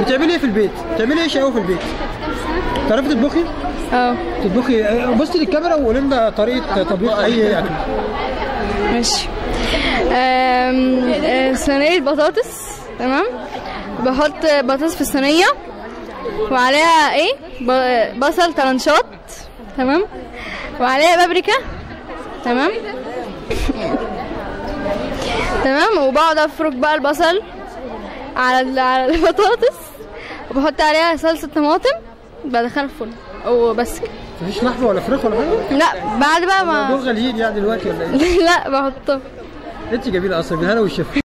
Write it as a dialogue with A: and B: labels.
A: بتعملي ايه في البيت؟ بتعملي ايه شقاوة في البيت؟ تعرفي تطبخي؟
B: اه
A: تطبخي بصي للكاميرا وقولي لنا طريقة طبيخ أي أكل
B: ماشي آم، آه، صينية بطاطس تمام بحط بطاطس في الصينية وعليها ايه ب- بصل طرنشات تمام وعليها بابريكا تمام تمام وبقعد افرك بقى البصل على ال- على البطاطس وبحط عليها صلصة طماطم بدخلها في الفرن وبس كده
A: مفيش لحمة ولا فراخ ولا حاجة؟
B: لا بعد بقى
A: الموضوع
B: ما
A: غاليين يعني دلوقتي ولا ايه؟
B: لا بحطها
A: انت جميلة أصلا بالهنا والشفا